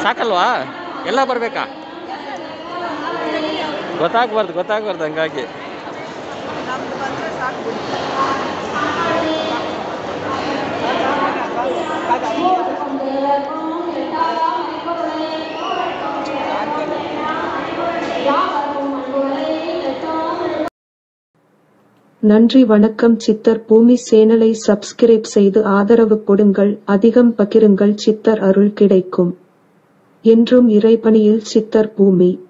ಸಾಕಲ್ವಾ ಎಲ್ಲ ಬರಬೇಕಾ ಗೊತ್ತಾಗ್ಬಾರ್ದು ಗೊತ್ತಾಗ್ಬಾರ್ದು ಹಂಗಾಗಿ ನಮ್ದು ಬಂದ್ರೆ ಸಾಕು நன்றி வணக்கம் சித்தர் பூமி சேனலை சப்ஸ்கிரைப் செய்து ஆதரவு கொடுங்கள் அதிகம் பகிருங்கள் சித்தர் அருள் கிடைக்கும் என்றும் இறைபணியில் சித்தர் பூமி